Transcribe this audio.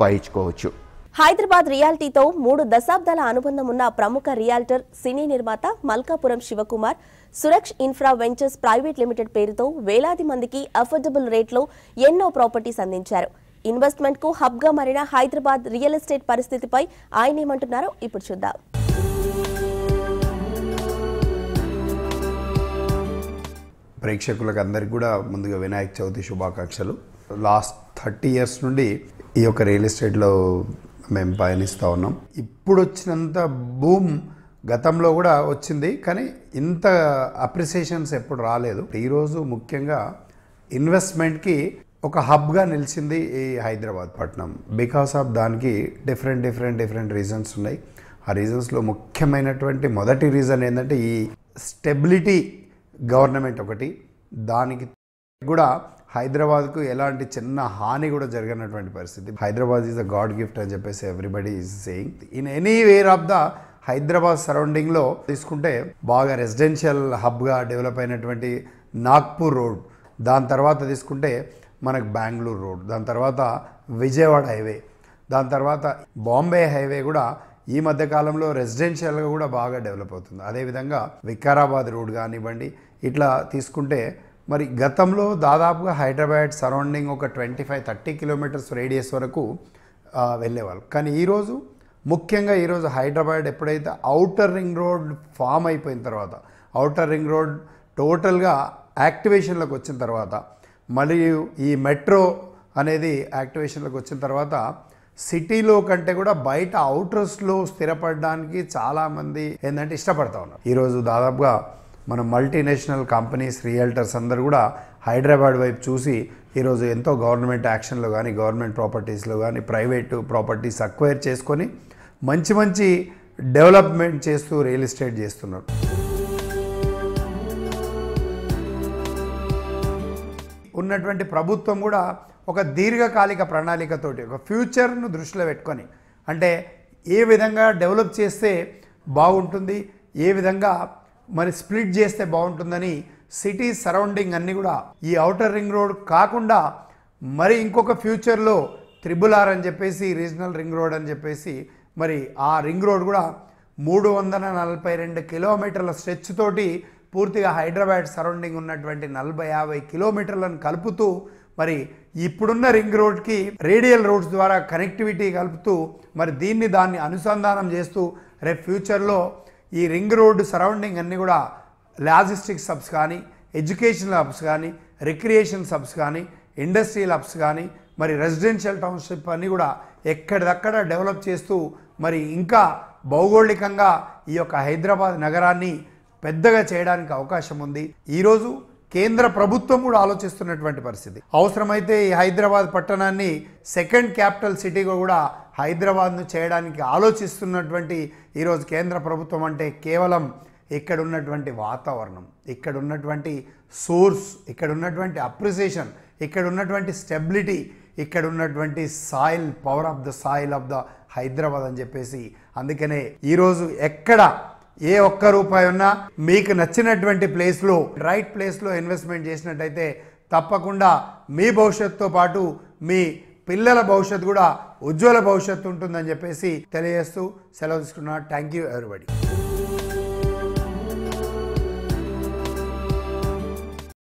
వాయించుకోవచ్చు హైదరాబాద్ రియాలిటీతో మూడు దశాబ్దాల అనుబంధం ఉన్న ప్రముఖ రియాల్టర్ సినీ నిర్మాత Malkapuram Shivakumar Suraksh infra ventures private limited పేరుతో వేలాది మందికి అఫోర్డబుల్ రేట్లో ఎన్నో ప్రాపర్టీస్ అందించారు ఇన్వెస్ట్మెంట్ కు హబ్ గా మారిన హైదరాబాద్ రియల్ ఎస్టేట్ పరిస్థితిపై ఆయన ఏమంటున్నారో ఇప్పుడు చూద్దాం ప్రేక్షకులకు అందరికి కూడా ముందుగా వినాయక చవితి శుభాకాంక్షలు లాస్ట్ థర్టీ ఇయర్స్ నుండి ఈ యొక్క రియల్ ఎస్టేట్లో మేము పయనిస్తూ ఉన్నాం ఇప్పుడు వచ్చినంత భూమ్ గతంలో కూడా వచ్చింది కానీ ఇంత అప్రిసియేషన్స్ ఎప్పుడు రాలేదు ఈరోజు ముఖ్యంగా ఇన్వెస్ట్మెంట్కి ఒక హబ్గా నిలిచింది ఈ హైదరాబాద్ పట్టణం బికాస్ ఆఫ్ దానికి డిఫరెంట్ డిఫరెంట్ డిఫరెంట్ రీజన్స్ ఉన్నాయి ఆ రీజన్స్లో ముఖ్యమైనటువంటి మొదటి రీజన్ ఏంటంటే ఈ స్టెబిలిటీ గవర్నమెంట్ ఒకటి దానికి కూడా హైదరాబాద్కు ఎలాంటి చిన్న హాని కూడా జరగనటువంటి పరిస్థితి Hyderabad is a god gift అని చెప్పేసి everybody is saying in anywhere of the Hyderabad సరౌండింగ్లో తీసుకుంటే బాగా రెసిడెన్షియల్ హబ్గా డెవలప్ అయినటువంటి నాగ్పూర్ రోడ్ దాని తర్వాత తీసుకుంటే మనకు బెంగళూరు రోడ్ దాని తర్వాత విజయవాడ హైవే దాని తర్వాత బాంబే హైవే కూడా ఈ మధ్య కాలంలో రెసిడెన్షియల్గా కూడా బాగా డెవలప్ అవుతుంది అదేవిధంగా వికారాబాద్ రోడ్ కానివ్వండి ఇట్లా తీసుకుంటే మరి గతంలో దాదాపుగా హైదరాబాద్ సరౌండింగ్ ఒక twenty five thirty kilometres radius వరకు ఆ, వెళ్ళేవాళ్ళు కానీ ఈరోజు ముఖ్యంగా ఈరోజు హైదరాబాద్ ఎప్పుడైతే అవుటర్ రింగ్ రోడ్ ఫామ్ అయిపోయిన తర్వాత అవుటర్ రింగ్ రోడ్ టోటల్గా యాక్టివేషన్లోకి వచ్చిన తర్వాత మరియు ఈ మెట్రో అనేది యాక్టివేషన్లోకి వచ్చిన తర్వాత సిటీలో కంటే కూడా బయట అవుటర్స్లో స్థిరపడడానికి చాలామంది ఏంటంటే ఇష్టపడతా ఉన్నారు ఈరోజు దాదాపుగా మన మల్టీనేషనల్ కంపెనీస్ రియల్టర్స్ అందరూ కూడా హైదరాబాద్ వైపు చూసి ఈరోజు ఎంతో గవర్నమెంట్ యాక్షన్లో కానీ గవర్నమెంట్ ప్రాపర్టీస్లో కానీ ప్రైవేటు ప్రాపర్టీస్ అక్వైర్ చేసుకొని మంచి మంచి డెవలప్మెంట్ చేస్తూ రియల్ ఎస్టేట్ చేస్తున్నారు ఉన్నటువంటి ప్రభుత్వం కూడా ఒక దీర్ఘకాలిక ప్రణాళికతోటి ఒక ఫ్యూచర్ను దృష్టిలో పెట్టుకొని అంటే ఏ విధంగా డెవలప్ చేస్తే బాగుంటుంది ఏ విధంగా మరి స్ప్లిట్ చేస్తే బాగుంటుందని సిటీ సరౌండింగ్ అన్నీ కూడా ఈ అవుటర్ రింగ్ రోడ్ కాకుండా మరి ఇంకొక ఫ్యూచర్లో త్రిబుల్ ఆర్ అని చెప్పేసి రీజనల్ రింగ్ రోడ్ అని చెప్పేసి మరి ఆ రింగ్ రోడ్ కూడా మూడు వందల నలభై రెండు కిలోమీటర్ల స్ట్రెచ్ తోటి పూర్తిగా హైదరాబాద్ సరౌండింగ్ ఉన్నటువంటి నలభై యాభై కిలోమీటర్లను కలుపుతూ మరి ఇప్పుడున్న రింగ్ రోడ్కి రేడియల్ రోడ్స్ ద్వారా కనెక్టివిటీ కలుపుతూ మరి దీన్ని దాన్ని అనుసంధానం చేస్తూ రేపు ఫ్యూచర్లో ఈ రింగ్ రోడ్డు సరౌండింగ్ అన్నీ కూడా లాజిస్టిక్స్ హబ్స్ కానీ ఎడ్యుకేషనల్ హబ్స్ కానీ రిక్రియేషన్ హబ్స్ కానీ ఇండస్ట్రియల్ హబ్స్ కానీ మరి రెసిడెన్షియల్ టౌన్షిప్ అన్నీ కూడా ఎక్కడిదక్కడ డెవలప్ చేస్తూ మరి ఇంకా భౌగోళికంగా ఈ యొక్క హైదరాబాద్ నగరాన్ని పెద్దగా చేయడానికి అవకాశం ఉంది ఈరోజు కేంద్ర ప్రభుత్వం కూడా ఆలోచిస్తున్నటువంటి పరిస్థితి అవసరమైతే ఈ హైదరాబాద్ పట్టణాన్ని సెకండ్ క్యాపిటల్ సిటీగా కూడా హైదరాబాద్ను చేయడానికి ఆలోచిస్తున్నటువంటి ఈరోజు కేంద్ర ప్రభుత్వం అంటే కేవలం ఇక్కడ ఉన్నటువంటి వాతావరణం ఇక్కడ ఉన్నటువంటి సోర్స్ ఇక్కడ ఉన్నటువంటి అప్రిసియేషన్ ఇక్కడ ఉన్నటువంటి స్టెబిలిటీ ఇక్కడ ఉన్నటువంటి soil power of the soil of the Hyderabad అని చెప్పేసి అందుకనే ఈరోజు ఎక్కడ ఏ ఒక్క రూపాయి ఉన్నా మీకు నచ్చినటువంటి ప్లేస్లో రైట్ ప్లేస్లో ఇన్వెస్ట్మెంట్ చేసినట్టయితే తప్పకుండా మీ భవిష్యత్తుతో పాటు మీ పిల్లల భవిష్యత్తు కూడా ఉజ్వల భవిష్యత్తు ఉంటుందని చెప్పేసి తెలియజేస్తూ సెలవు తీసుకున్నా థ్యాంక్ యూ ఎవరిబడి